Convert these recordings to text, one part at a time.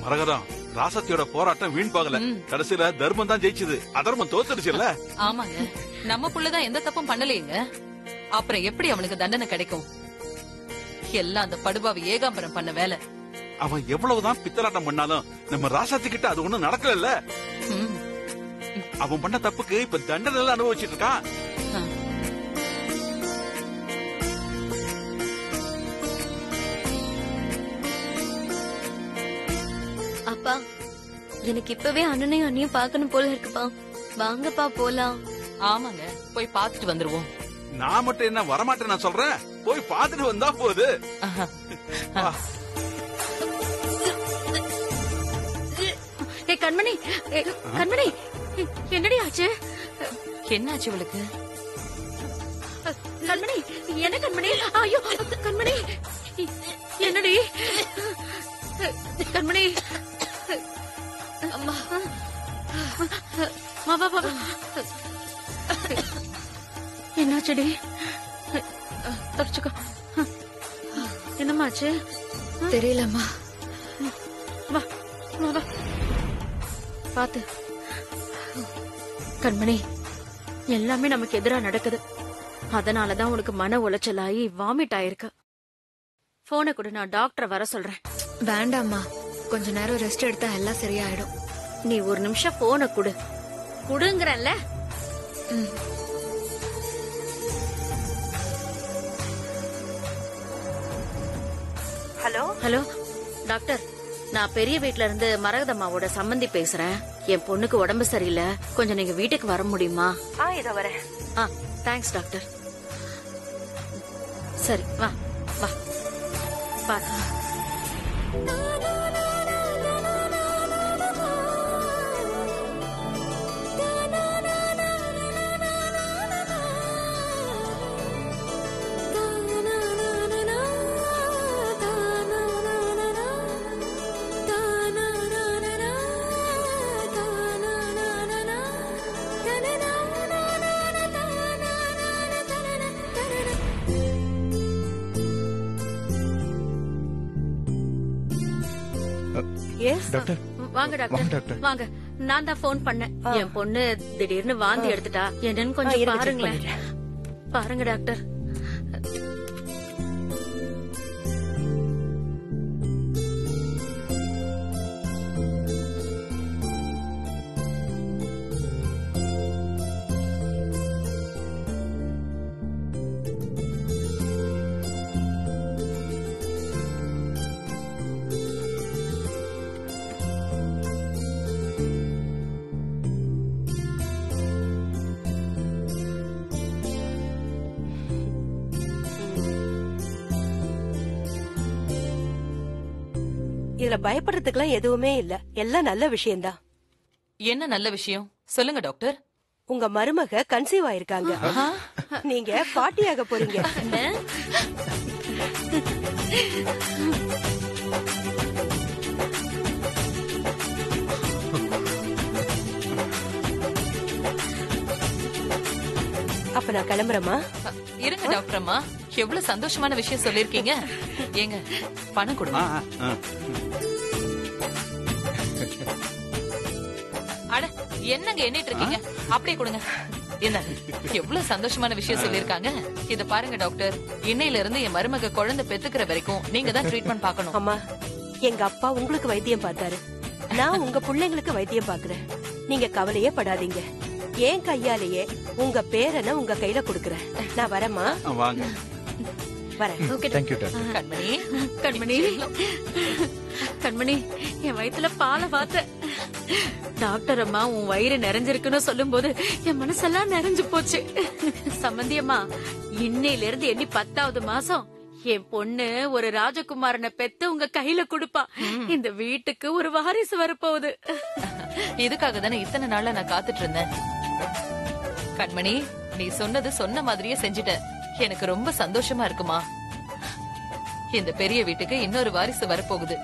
மரகதம் ராசத்தியோட போராட்டம் வீண் போகல கடைசியில தர்மம் தான் ஜெயிச்சது அதர்மம் தோத்துருச்சுல்ல ஆமாங்க நம்ம புள்ளதான் எந்த தப்பும் பண்ணலையேங்க அப்புறம் எப்படி அவனுக்கு தண்டனை கிடைக்கும் எல்லாம் அந்த படுபாவி ஏகாம்பரம் பண்ண வேலை அவன் எவ்வளவுதான் பித்தலாட்டம் பண்ணாலும் நம்ம ராசாத்தி கிட்ட அது ஒண்ணும் நடக்கல ம். அவன் பண்ண தப்புக்கு இப்ப தண்டனை எல்லாம் அனுபவிச்சிட்டு இருக்கான் அப்பா எனக்கு இப்பவே அண்ணனையும் அண்ணியும் பார்க்கணும் போல இருக்குப்பா வாங்கப்பா போலாம் ஆமாங்க போய் பார்த்துட்டு வந்துருவோம் நான் மட்டும் என்ன வரமாட்டேன் நான் சொல்றேன் போய் பார்த்துட்டு வந்தா போகுது வா. ஏ கண்மணி ஏ, கண்மணி என்னடி ஆச்சு என்னாச்சு இவளுக்கு கண்மணி என்ன கண்மணி ஐயோ கண்மணி என்னடி கண்மணி அம்மா வா வா வா வா. என்னாச்சுடி தொடச்சுக்கோ என்னம்மாச்சு தெரியலம்மா வா வா வா பாத்து கண்மணி எல்லாமே நமக்கு எதிரா நடக்குது அதனாலதான் உனக்கு மன உளைச்சலாகி வாமிட் ஆயிருக்கு போனை கொடு நான் டாக்டரை வர சொல்றேன் வேண்டாம்மா கொஞ்ச நேரம் ரெஸ்ட் எடுத்தா எல்லாம் சரியாயிடும் நீ ஒரு நிமிஷம் போனை கொடு குடுங்கறல்ல ஹலோ ஹலோ டாக்டர் நான் பெரிய வீட்ல இருந்து மரகதம்மாவோட சம்மந்தி பேசுறேன் என் பொண்ணுக்கு உடம்பு சரியில்லை கொஞ்சம் நீங்க வீட்டுக்கு வர முடியுமா ஆ இதோ வரேன் ஆ தேங்க்ஸ் டாக்டர் சரி வா வா பாரு எஸ் டாக்டர் வாங்க வாங்க டாக்டர் டாக்டர். வாங்க நான் தான் ஃபோன் பண்ணேன் என் பொண்ணு திடீர்னு வாந்தி எடுத்துட்டா என்னன்னு ஆ, கொஞ்சம் இருங்க, check பாருங்களேன் பண்ணிடுறேன். பாருங்க டாக்டர் இதுல பயப்படுறதுக்குலாம் எதுவுமே இல்ல எல்லாம் நல்ல விஷயம்தான் என்ன நல்ல விஷயம் சொல்லுங்க டாக்டர் உங்க மருமக கன்சீவ் ஆயிருக்காங்க நீங்க பாட்டியாக போறீங்க அப்ப நான் கிளம்புறேமா அ, இருங்க டாக்டர் அம்மா எவ்வளவு சந்தோஷமான விஷயம் சொல்லிருக்கீங்க ஏங்க பணம் கொடுங்க ஆ, ஆ, ஆ. அட என்னங்க எண்ணிட்டு இருக்கீங்க அப்படியே கொடுங்க என்ன எவ்வளவு சந்தோஷமான விஷயம் சொல்லிருக்காங்க இத பாருங்க டாக்டர் இன்னையில இருந்து என் மருமக குழந்தை பெத்துக்கிற வரைக்கும் நீங்க தான் ட்ரீட்மெண்ட் பார்க்கணும் அம்மா எங்க அப்பா உங்களுக்கு வைத்தியம் பார்த்தாரு நான் உங்க பிள்ளைங்களுக்கு வைத்தியம் பாக்குறேன் நீங்க கவலையே படாதீங்க என் கையாலேயே உங்க பேரனை உங்க கையில கொடுக்கறேன் நான் வரேம்மா ஆ, வாங்க வரேன் தேங்க்யூ டாக்டர் கண்மணி கண்மணி கண்மணி என் வயித்துல பாலை பார்த்த டாக்டர் அம்மா உன் வயிறு நிறைஞ்சிருக்குன்னு சொல்லும்போது என் மனசெல்லாம் நிறைஞ்சு போச்சு சம்பந்தியம்மா இன்னையில இருந்து எண்ணி பத்தாவது மாசம் என் பொண்ணு ஒரு ராஜகுமாரனை பெத்து உங்க கையில கொடுப்பா இந்த வீட்டுக்கு ஒரு வாரிசு வரப்போகுது இதுக்காக தானே இத்தனை நாளா நான் காத்துட்டு இருந்தேன் கண்மணி நீ சொன்னது சொன்ன மாதிரியே செஞ்சுட்ட எனக்கு ரொம்ப சந்தோஷமா இருக்குமா இந்த பெரிய வீட்டுக்கு இன்னொரு வாரிசு வரப்போகுது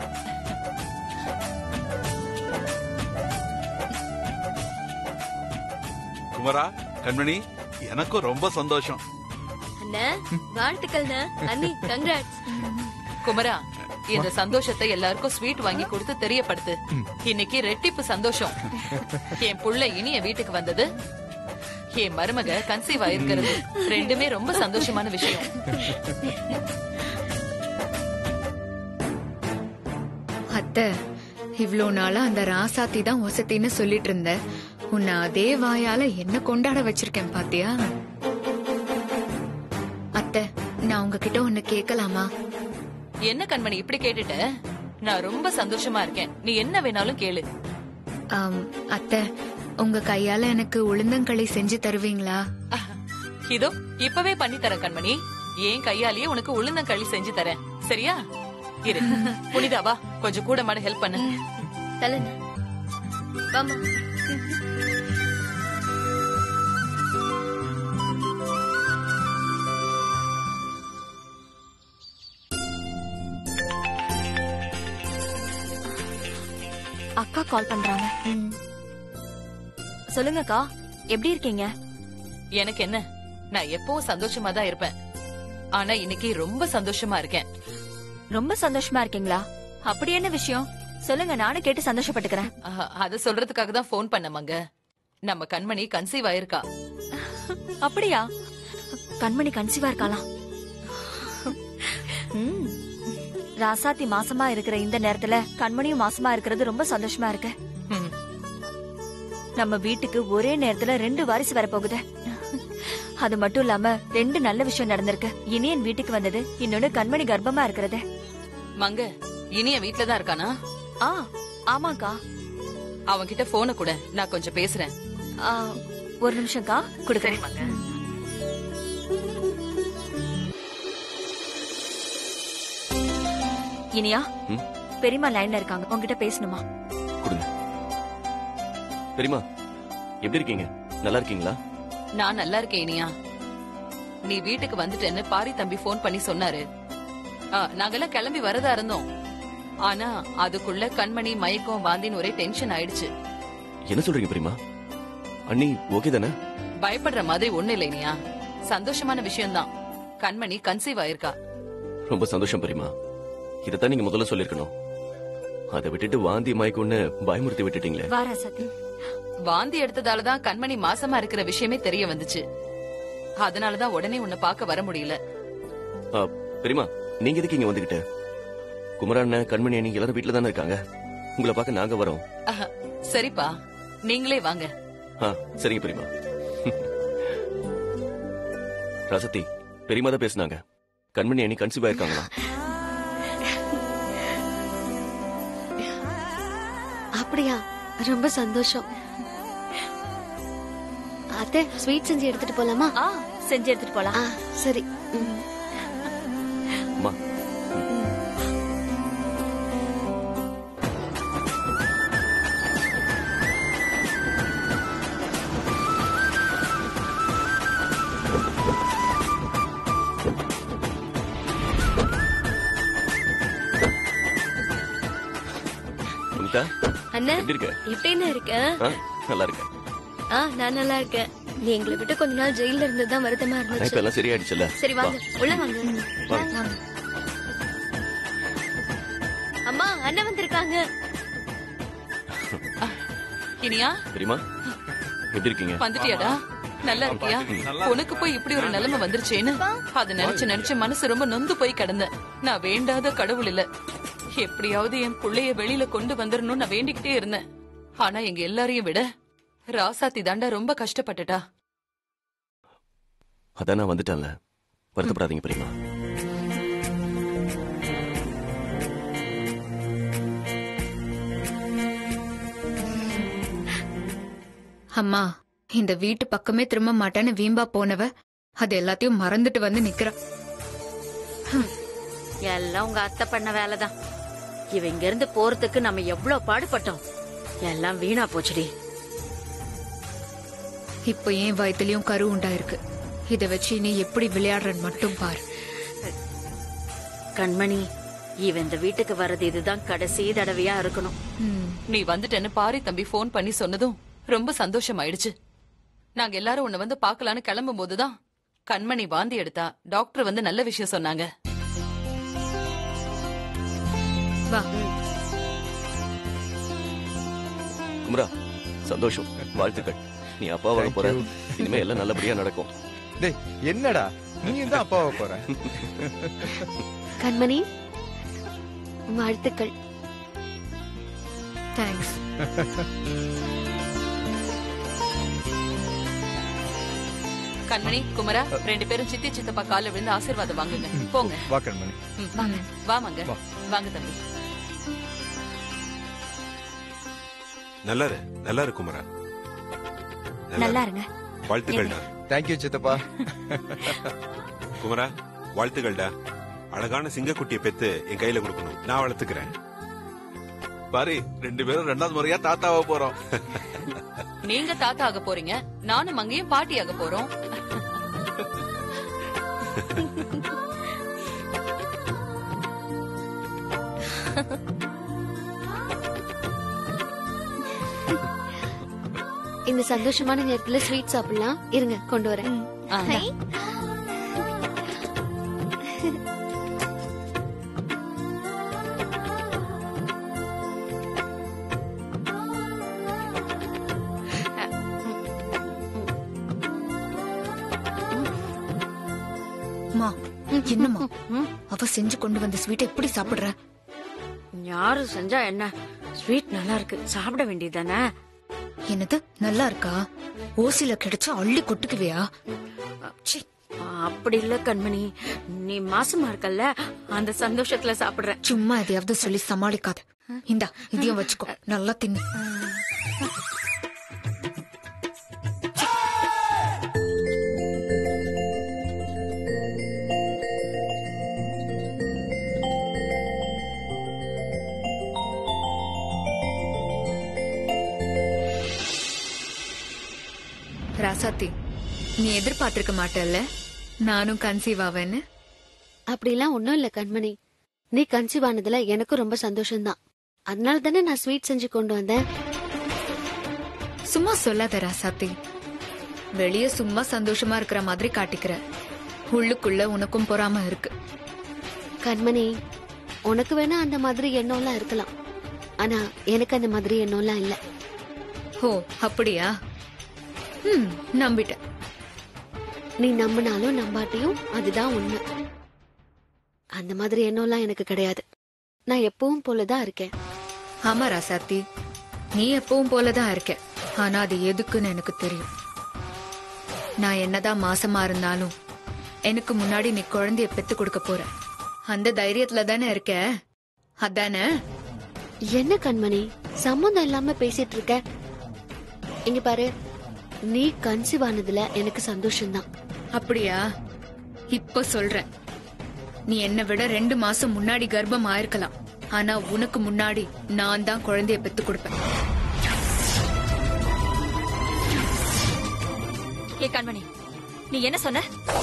குமரா கண்மணி எனக்கும் ரொம்ப சந்தோஷம் அண்ணா வாழ்த்துக்கள்ண்ணா அண்ணி கங்க்ராட்ஸ் குமரா இந்த சந்தோஷத்தை எல்லாருக்கும் ஸ்வீட் வாங்கி கொடுத்து தெரியப்படுத்து இன்னைக்கு ரெட்டிப்பு சந்தோஷம் என் புள்ள இனி என் வீட்டுக்கு வந்தது என் மருமக கன்சீவ் ஆயிருக்கிறது ரெண்டுமே ரொம்ப சந்தோஷமான விஷயம் அத்தை இவ்ளோ நாளா அந்த ராசாத்தி தான் ஒசத்தின்னு சொல்லிட்டு இருந்த உன்னை அதே வாயால என்ன கொண்டாட வச்சிருக்கேன் பாத்தியா அத்தை நான் உங்ககிட்ட ஒண்ணு கேட்கலாமா என்ன கண்மணி இப்படி கேட்டுட்ட நான் ரொம்ப சந்தோஷமா இருக்கேன் நீ என்ன வேணாலும் கேளு ஆம், அத்தை உங்க கையால எனக்கு உளுந்தங்களி செஞ்சு தருவீங்களா அஹ், இதோ இப்பவே பண்ணி தரேன் கண்மணி ஏன் கையாலேயே உனக்கு உளுந்தங்களி செஞ்சு தரேன் சரியா இரு புனிதா வா கொஞ்சம் கூட மாட ஹெல்ப் பண்ணு தலன் வாமா அக்கா கால் பண்றாங்க சொல்லுங்கக்கா எப்படி இருக்கீங்க எனக்கு என்ன நான் எப்பவும் சந்தோஷமா தான் இருப்பேன் ஆனா இன்னைக்கு ரொம்ப சந்தோஷமா இருக்கேன் ரொம்ப சந்தோஷமா இருக்கீங்களா அப்படி என்ன விஷயம் சொல்லுங்க நானும் கேட்டு சந்தோஷப்பட்டுக்கிறேன் அஹ், அத சொல்றதுக்காக தான் ஃபோன் பண்ணமாங்க நம்ம கண்மணி கன்சீவ் ஆயிருக்கா அப்படியா கண்மணி கன்சீவா இருக்காளாம் ம். ராசாத்தி மாசமா இருக்கிற இந்த நேரத்துல கண்மணியும் மாசமா இருக்கிறது ரொம்ப சந்தோஷமா இருக்கு ம், நம்ம வீட்டுக்கு ஒரே நேரத்துல ரெண்டு வாரிசு வரப்போகுது அது மட்டும் இல்லாம ரெண்டு நல்ல விஷயம் நடந்திருக்கு இனியன் வீட்டுக்கு வந்தது இன்னொன்னு கண்மணி கர்ப்பமா இருக்கிறது மங்க இனிய வீட்ல தான் இருக்கானா ஆ ஆமாக்கா அவன்கிட்ட போன கூட நான் கொஞ்சம் பேசுறேன் ஆ, ஒரு நிமிஷம்க்கா கொடுக்குறேன் மங்க இனியா ம்? பெரியம்மா லைன்ல இருக்காங்க உங்ககிட்ட பேசணுமா கொடுங்க பெரியமா எப்படி இருக்கீங்க நல்லா இருக்கீங்களா நான் நல்லா இருக்கேன் இனியா நீ வீட்டுக்கு வந்துட்டேன்னு பாரி தம்பி ஃபோன் பண்ணி சொன்னாரு ஆ, நாங்கெல்லாம் கிளம்பி வரதா இருந்தோம் ஆனா அதுக்குள்ள கண்மணி மயக்கம் வாந்தின்னு ஒரே டென்ஷன் ஆயிடுச்சு என்ன சொல்றீங்க பெரியமா அண்ணி ஓகே தானே பயப்படுற மாதிரி ஒண்ணு இல்ல இனியா சந்தோஷமான விஷயம்தான் கண்மணி கன்சீவ் ஆயிருக்கா ரொம்ப சந்தோஷம் பெரியமா இதைத்தான் நீங்க முதல்ல சொல்லிருக்கணும் அதை விட்டுட்டு வாந்தி மயக்கம்னு பயமுறுத்தி விட்டுட்டீங்களே வாரா சத்தி வாந்தி எடுத்ததாலதான் கண்மணி மாசமா இருக்கிற விஷயமே தெரிய வந்துச்சு அதனாலதான் உடனே உன்னை பார்க்க வர முடியல ஆ, பெரியமா நீங்க எதுக்கு இங்க வந்துகிட்டு குமரண்ண கண்மணி அண்ணி எல்லாரும் வீட்டுல தானே இருக்காங்க உங்களை பார்க்க நாங்க வரோம் அஹ, சரிப்பா நீங்களே வாங்க ஆ சரிங்க பெரியமா ரசத்தி பெரியமா தான் பேசுனாங்க கண்மணி அண்ணி கன்சீவ் ஆயிருக்காங்களா அப்படியா ரொம்ப சந்தோஷம் அத்தை ஸ்வீட் செஞ்சு எடுத்துட்டு போலாமா ஆ செஞ்சு எடுத்துட்டு போலாம் ஆ சரி ம். அம்மா சுமிதா அண்ணா எப்படி இருக்க எப்படின்னு இருக்க ஆ, நல்லா இருக்கேன் ஆ நான் நல்லா இருக்கேன் நீ எங்களை விட்டு கொஞ்ச நாள் ஜெயில இருந்ததுதான் வருத்தமா நான் இப்ப இருந்துச்சு எல்லாம் சரியாயிடுச்சுல்ல சரி வாங்க உள்ள வாங்க வாங்க. வாங்க. அம்மா அண்ணன் வந்திருக்காங்க இனியா தெரியுமா எப்படி இருக்கீங்க வந்துட்டியாடா நல்லா இருக்கியா உனக்கு போய் இப்படி ஒரு நிலைமை வந்துருச்சேன்னு அத நினைச்சு நினைச்சு மனசு ரொம்ப நொந்து போய் கிடந்தேன் நான் வேண்டாத கடவுள் இல்ல எப்படியாவது என் புள்ளைய வெளியில கொண்டு வந்துடணும்னு நான் வேண்டிக்கிட்டே இருந்தேன் ஆனா எங்க எல்லாரையும் விட ராசாத்தி தாண்டா ரொம்ப கஷ்டப்பட்டுட்டா அதான் நான் வந்துட்டேன்ல வருத்தப்படாதீங்க பெரியமா அம்மா இந்த வீட்டு பக்கமே திரும்ப மாட்டேன்னு வீம்பா போனவ அது எல்லாத்தையும் மறந்துட்டு வந்து நிக்கிறா எல்லாம் உங்க அத்தை பண்ண வேலைதான் இவ இங்க இருந்து போறதுக்கு நம்ம எவ்வளவு பாடுபட்டோம் எல்லாம் வீணா போச்சுடி இப்போ ஏன் வயித்துலயும் கரு உண்டாயிருக்கு இத வச்சு நீ எப்படி விளையாடுறன்னு மட்டும் பாரு கண்மணி இவ இந்த வீட்டுக்கு வர்றது இதுதான் கடைசி தடவையா இருக்கணும் ம், நீ வந்துட்டேன்னு பாரி தம்பி ஃபோன் பண்ணி சொன்னதும் ரொம்ப சந்தோஷமாயிடுச்சு நாங்க எல்லாரும் உன்னை வந்து பார்க்கலான்னு கிளம்பும் போதுதான் கண்மணி வாந்தி எடுத்தா டாக்டர் வந்து நல்ல விஷயம் சொன்னாங்க வா குமரா சந்தோஷம் வாழ்த்துக்கள் நீ அப்பாவாக Thank போற you. இனிமே எல்லாம் நல்லபடியா நடக்கும் டேய் என்னடா நீ தான் அப்பாவை போற கண்மணி வாழ்த்துக்கள் தேங்க்ஸ் கண்மணி குமரா ரெண்டு பேரும் சித்தி சித்தப்பா கால விழுந்து ஆசீர்வாதம் வாங்குங்க போங்க வா கண்மணி ம், வாமாங்க வா. வாங்க தம்பி நல்லா இரு நல்லா இரு குமரா நல்லா இருங்க வாழ்த்துக்கள்டா தேங்க்யூ சித்தப்பா குமரா வாழ்த்துக்கள்டா அழகான சிங்கக்குட்டியை பெத்து என் கையில கொடுக்கணும் நான் வளர்த்துக்கிறேன் பாரு ரெண்டு பேரும் ரெண்டாவது முறையா தாத்தாவா போறோம் நீங்க தாத்தா ஆக போறீங்க நானும் அங்கேயும் பாட்டி ஆக போறோம் இந்த சந்தோஷமான நேரத்துல ஸ்வீட் சாப்பிடலாம் இருங்க கொண்டு வரேன் ஆ, இந்தா. மா என்னம்மா அவ செஞ்சு கொண்டு வந்த ஸ்வீட்டை எப்படி சாப்பிடுற யாரு செஞ்சா என்ன ஸ்வீட் நல்லா இருக்கு சாப்பிட வேண்டியதானே என்னது நல்லா இருக்கா ஓசில கிடைச்சா அள்ளி கொட்டுக்குவியா ச்சீ, அப்படி இல்ல கண்மணி நீ மாசமா இருக்கல்ல அந்த சந்தோஷத்துல சாப்பிடுறேன் சும்மா எதையாவது சொல்லி சமாளிக்காத இந்தா இதையும் வச்சுக்கோ நல்லா தின்னு ராசாத்தி நீ எதிர்பார்த்திருக்க மாட்டல்ல நானும் கன்சீவ் ஆவேன்னு அப்படிலாம் ஒண்ணும் இல்ல கண்மணி நீ கன்சீவ் ஆனதுல எனக்கும் ரொம்ப சந்தோஷம்தான் அதனால தானே நான் ஸ்வீட் செஞ்சு கொண்டு வந்தேன் சும்மா சொல்லாத ராசாத்தி வெளிய சும்மா சந்தோஷமா இருக்கிற மாதிரி காட்டிக்கிற உள்ளுக்குள்ள உனக்கும் பொறாம இருக்கு கண்மணி உனக்கு வேணா அந்த மாதிரி எண்ணம்லாம் இருக்கலாம் ஆனா எனக்கு அந்த மாதிரி எண்ணம்லாம் இல்ல ஓ அப்படியா ம் நம்பிட்டேன் நீ நம்பினாலும் நம்பாட்டியும் அதுதான் உண்மை அந்த மாதிரி எண்ணம்லாம் எனக்கு கிடையாது நான் எப்பவும் போலதான் இருக்கேன் ஆமா ராசாத்தி நீ எப்பவும் போலதான் இருக்க ஆனா அது எதுக்குன்னு எனக்கு தெரியும் நான் என்னதான் மாசமா இருந்தாலும் எனக்கு முன்னாடி நீ குழந்தைய பெத்து கொடுக்க போற அந்த தைரியத்துல தானே இருக்க அதானே என்ன கண்மணி சம்மந்தம் இல்லாம பேசிட்டு இருக்க இங்க பாரு நீ கன்சீவ் ஆனதுல எனக்கு சந்தோஷம்தான் அப்படியா இப்ப சொல்றேன் நீ என்னை விட ரெண்டு மாசம் முன்னாடி கர்ப்பம் ஆயிருக்கலாம் ஆனா உனக்கு முன்னாடி நான் தான் குழந்தைய பெத்து கொடுப்பேன் ஏ கண்மணி நீ என்ன சொன்ன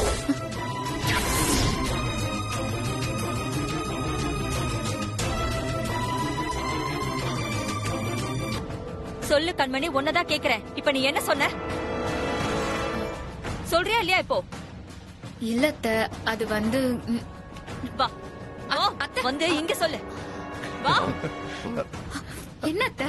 சொல்லு கண்மணி உன்னதான் கேக்குறேன் இப்ப நீ என்ன சொன்ன சொல்றியா இல்லையா இப்போ இல்லத்த அது வந்து ம், வா வா, வந்து இங்க சொல்லு வா என்னத்த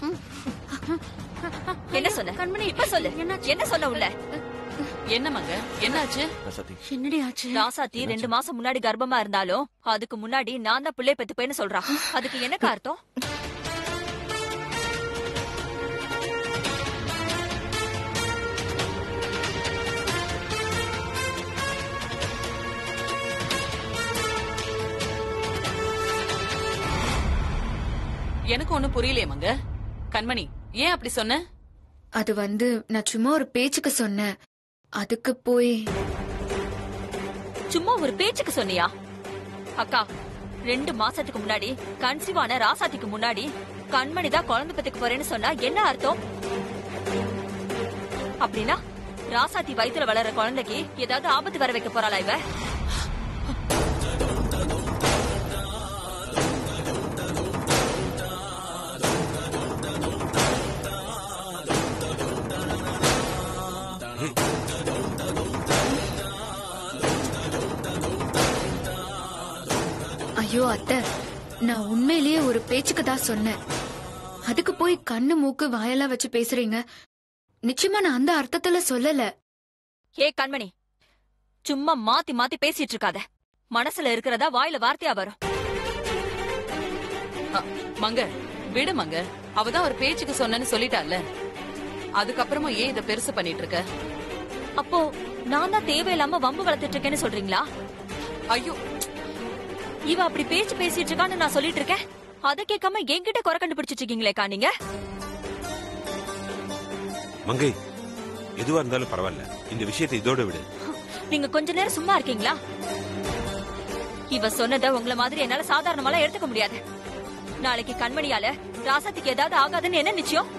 என்ன சொன்ன கண்மணி இப்ப சொல்லு என்ன சொன்ன உள்ள என்னமாங்க என்னாச்சு ரசாத்தி என்னடி ஆச்சு ராசாத்தி ரெண்டு மாசம் முன்னாடி கர்ப்பமா இருந்தாலும் அதுக்கு முன்னாடி நான் தான் பிள்ளை பெத்துப்பேன்னு சொல்றான் அதுக்கு என்ன அர்த்தம் எனக்கு ஒண்ணும் புரியலையேமாங்க கண்மணி ஏன் அப்படி சொன்ன அது வந்து நான் சும்மா ஒரு பேச்சுக்கு சொன்னேன் அதுக்கு போய் சும்மா ஒரு பேச்சுக்கு சொன்னியா அக்கா ரெண்டு மாசத்துக்கு முன்னாடி கன்சீவான ராசாத்திக்கு முன்னாடி கண்மணி தான் குழந்தை பெத்துக்கு போறேன்னு சொன்னா என்ன அர்த்தம் அப்படின்னா ராசாத்தி வயித்துல வளர்ற குழந்தைக்கு ஏதாவது ஆபத்து வர வைக்க போறாளா இவ ஐயோ அத்தை நான் உண்மையிலேயே ஒரு பேச்சுக்கு தான் சொன்னேன் அதுக்கு போய் கண்ணு மூக்கு வாயெல்லாம் வச்சு பேசுறீங்க நிச்சயமா நான் அந்த அர்த்தத்துல சொல்லல ஏ கண்மணி சும்மா மாத்தி மாத்தி பேசிட்டு இருக்காத மனசுல இருக்கிறதா வாயில வார்த்தையா வரும் அ, மங்க விடு மங்க அவதான் ஒரு பேச்சுக்கு சொன்னேன்னு சொல்லிட்டால அதுக்கப்புறமா ஏன் இத பெருசு பண்ணிட்டு இருக்க அப்போ நான் தான் தேவையில்லாம வம்பு வளர்த்துட்டு இருக்கேன்னு சொல்றீங்களா ஐயோ இவ அப்படி பேச்சு பேசிட்டு இருக்கான்னு நான் சொல்லிட்டு இருக்கேன் அத கேட்காம என்கிட்ட குறை கண்டுபிடிச்சிட்டு இருக்கீங்களேக்கா நீங்க மங்கை எதுவா இருந்தாலும் பரவாயில்ல இந்த விஷயத்தை இதோட விடு நீங்க கொஞ்ச நேரம் சும்மா இருக்கீங்களா இவ சொன்னத உங்கள மாதிரி என்னால சாதாரணமாலாம் எடுத்துக்க முடியாது நாளைக்கு கண்மணியால ராசத்துக்கு ஏதாவது ஆகாதுன்னு என்ன நிச்சயம்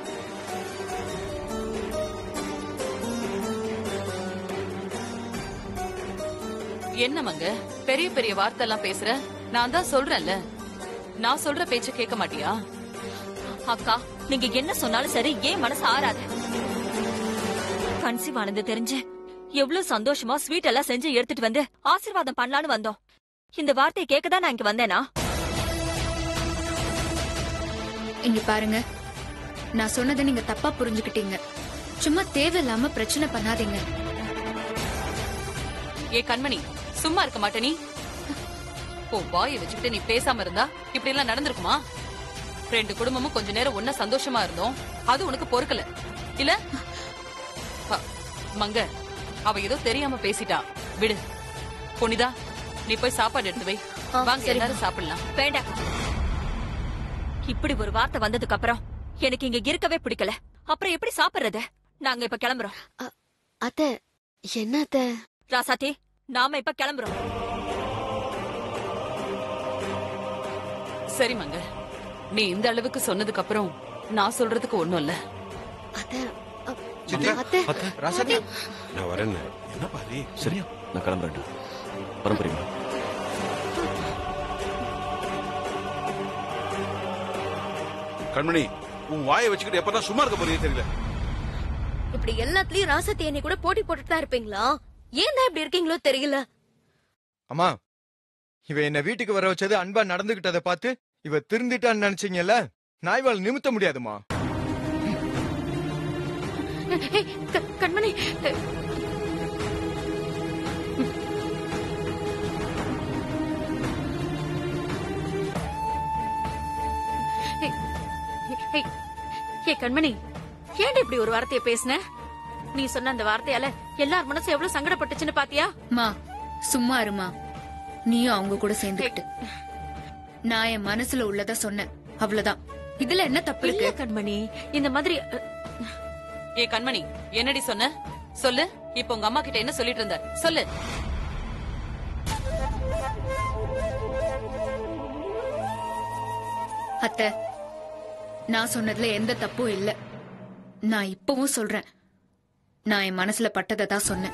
என்ன மங்க பெரிய பெரிய வார்த்தை எல்லாம் பேசுற நான் தான் சொல்றேன்ல நான் சொல்ற பேச்ச கேட்க மாட்டியா அக்கா நீங்க என்ன சொன்னாலும் சரி ஏன் மனசு ஆறாது கன்சீவ் ஆனது தெரிஞ்சு எவ்வளவு சந்தோஷமா ஸ்வீட் எல்லாம் செஞ்சு எடுத்துட்டு வந்து ஆசீர்வாதம் பண்ணலான்னு வந்தோம் இந்த வார்த்தையை கேட்கதான் நான் இங்க வந்தேனா இங்க பாருங்க நான் சொன்னதை நீங்க தப்பா புரிஞ்சுக்கிட்டீங்க சும்மா தேவையில்லாம பிரச்சனை பண்ணாதீங்க ஏ கண்மணி சும்மா இருக்க மாட்ட நீ ஓ வாயை வச்சுக்கிட்டு நீ பேசாம இருந்தா இப்படி எல்லாம் நடந்திருக்குமா ரெண்டு குடும்பமும் கொஞ்ச நேரம் ஒன்னா சந்தோஷமா இருந்தோம் அது உனக்கு பொறுக்கல இல்ல அ, மங்க அவ ஏதோ தெரியாம பேசிட்டா விடு புனிதா நீ போய் சாப்பாடு எடுத்து வை வாங்க எல்லாரும் சாப்பிடலாம் வேண்டாம் இப்படி ஒரு வார்த்தை வந்ததுக்கு அப்புறம் எனக்கு இங்க இருக்கவே பிடிக்கல அப்புறம் எப்படி சாப்பிடுறது நாங்க இப்ப கிளம்புறோம் அத்த என்ன அத்த ராசாத்தி நாம இப்ப கிளம்புறோம் சரி மங்க நீ இந்த அளவுக்கு சொன்னதுக்கு அப்புறம் நான் சொல்றதுக்கு ஒண்ணும் இல்ல அத்த அ, சித்தி அத்த ராசாத்தி நான் வரேன்னு என்ன பாரு சரியா நான் கிளம்புறேன் வரம் பெரியமா கண்மணி உன் வாயை வச்சுக்கிட்டு எப்பதான் சும்மா இருக்க போறீங்க தெரியல இப்படி எல்லாத்துலயும் ராசத்தி என்னை கூட போட்டி போட்டுட்டு தான் இருப்பீங்களா ஏன் தான் இப்படி இருக்கீங்களோ தெரியல அம்மா இவ என்ன வீட்டுக்கு வர வச்சது அன்பா நடந்துகிட்டதை பார்த்து இவ திருந்திட்டான்னு நினைச்சீங்கல்ல நான் இவள் நிமித்த முடியாதுமா ஏய், க- கண்மணி ஏய், ஏய், ஏய், கண்மணி ஏன்டி இப்படி ஒரு வார்த்தைய பேசுன நீ சொன்ன அந்த வார்த்தையால எல்லார் மனசும் எவ்வளவு சங்கடப்பட்டுச்சுன்னு பாத்தியா மா சும்மா இருமா நீயும் அவங்க கூட சேர்ந்துக்கிட்டு நான் என் மனசுல உள்ளத சொன்னேன் அவ்வளவுதான் இதுல என்ன தப்பு இல்ல இருக்கு கண்மணி இந்த மாதிரி அ, ஏ கண்மணி என்னடி சொன்ன சொல்லு இப்ப உங்க அம்மா கிட்ட என்ன சொல்லிட்டு இருந்த சொல்லு அத்தை நான் சொன்னதுல எந்த தப்பும் இல்ல நான் இப்பவும் சொல்றேன் நான் என் மனசுல பட்டதை தான் சொன்னேன்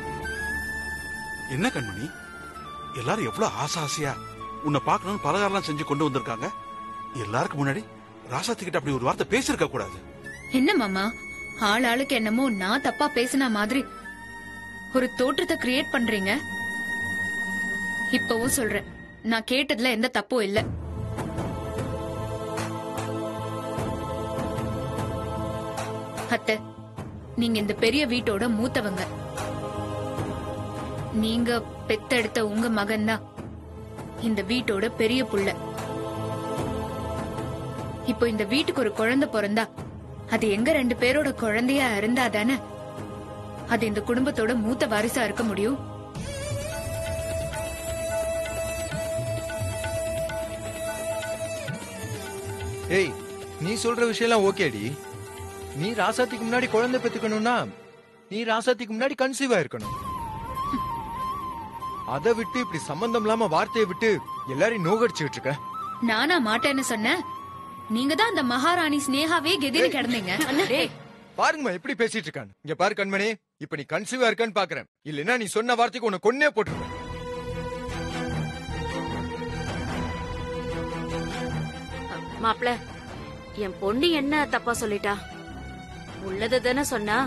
என்ன கண்மணி எல்லாரும் எவ்வளவு ஆசை ஆசையா உன்னை பார்க்கணும்னு பலகாரம்லாம் செஞ்சு கொண்டு வந்திருக்காங்க எல்லாருக்கும் முன்னாடி ராசாத்தி கிட்ட அப்படி ஒரு வார்த்தை பேசியிருக்க கூடாது என்ன மாமா ஆள் ஆளுக்கு என்னமோ நான் தப்பா பேசின மாதிரி ஒரு தோற்றத்தை கிரியேட் பண்றீங்க இப்பவும் சொல்றேன் நான் கேட்டதுல எந்த தப்பும் இல்ல அத்தை நீங்க இந்த பெரிய வீட்டோட மூத்தவங்க நீங்க பெத்தெடுத்த உங்க மகன் தான் இந்த வீட்டோட பெரிய புள்ள இப்போ இந்த வீட்டுக்கு ஒரு குழந்தை பிறந்தா அது எங்க ரெண்டு பேரோட குழந்தையா இருந்தா தானே அது இந்த குடும்பத்தோட மூத்த வாரிசா இருக்க முடியும் ஏய் நீ சொல்ற விஷயம் எல்லாம் ஓகேடி நீ ராசாத்திக்கு முன்னாடி குழந்தை பெத்துக்கணும்னா நீ ராசாத்திக்கு முன்னாடி கன்சீவ் இருக்கணும் அதை விட்டு இப்படி சம்பந்தம் இல்லாம வார்த்தையை விட்டு எல்லாரையும் நோகடிச்சுட்டு இருக்க நானா மாட்டேன்னு சொன்னேன் நீங்க தான் அந்த மகாராணி ஸ்னேகாவே கெதின்னு கிடந்தீங்க டேய் பாருங்கம்மா எப்படி பேசிட்டு இருக்கான் இங்க பாரு கண்மணி இப்ப நீ கன்சீவா இருக்கான்னு பாக்குறேன் இல்லைன்னா நீ சொன்ன வார்த்தைக்கு உன்னை கொன்னே போட்டுருவேன் மாப்ள என் பொண்ணு என்ன தப்பா சொல்லிட்டா உள்ளது தானே சொன்னா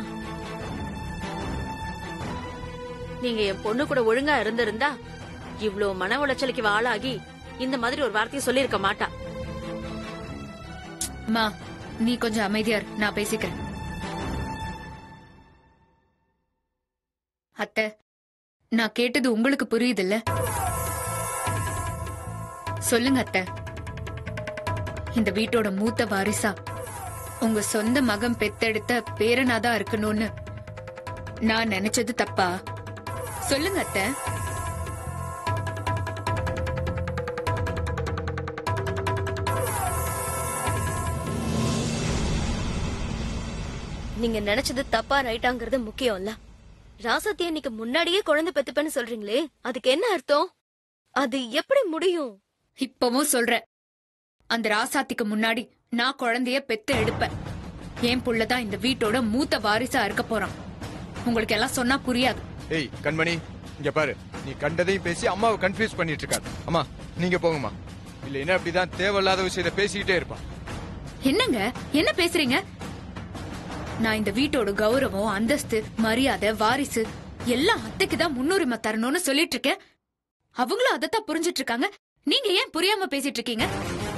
நீங்க என் பொண்ணு கூட ஒழுங்கா இருந்திருந்தா இவ்ளோ மன உளைச்சலுக்கு இவ ஆளாகி இந்த மாதிரி ஒரு வார்த்தையை சொல்லியிருக்க மாட்டா மா நீ கொஞ்சம் அமைதியா இரு, நான் பேசிக்கிறேன் அத்தை நான் கேட்டது உங்களுக்கு புரியுதுல்ல சொல்லுங்க அத்தை இந்த வீட்டோட மூத்த வாரிசா உங்க சொந்த மகன் பெத்தெடுத்த பேரனாதான் இருக்கணும்னு நான் நினைச்சது தப்பா சொல்லுங்க அத்தை நீங்க நினைச்சது தப்பா ரைட்டாங்கிறது முக்கியம் இல்ல ராசாத்தி அன்னைக்கு முன்னாடியே குழந்தை பெத்துப்பேன்னு சொல்றீங்களே அதுக்கு என்ன அர்த்தம் அது எப்படி முடியும் இப்பவும் சொல்றேன் அந்த ராசாத்திக்கு முன்னாடி நான் குழந்தைய பெத்து எடுப்பேன் என் புள்ளதான் இந்த வீட்டோட மூத்த வாரிசா இருக்க போறான் உங்களுக்கு எல்லாம் சொன்னா புரியாது ஏய் கண்மணி இங்க பாரு நீ கண்டதையும் பேசி அம்மாவை கன்ஃபியூஸ் பண்ணிட்டு இருக்காரு அம்மா நீங்க போங்கம்மா இல்ல என்ன அப்படிதான் தேவையில்லாத விஷயத்த பேசிக்கிட்டே இருப்பான் என்னங்க என்ன பேசுறீங்க நான் இந்த வீட்டோட கௌரவம் அந்தஸ்து மரியாதை வாரிசு எல்லாம் அத்தைக்கு தான் முன்னுரிமை தரணும்னு சொல்லிட்டு இருக்கேன் அவங்களும் அதைத்தான் புரிஞ்சிட்டு இருக்காங்க நீங்க ஏன் புரியாம பேசிட்டு இருக்கீங்க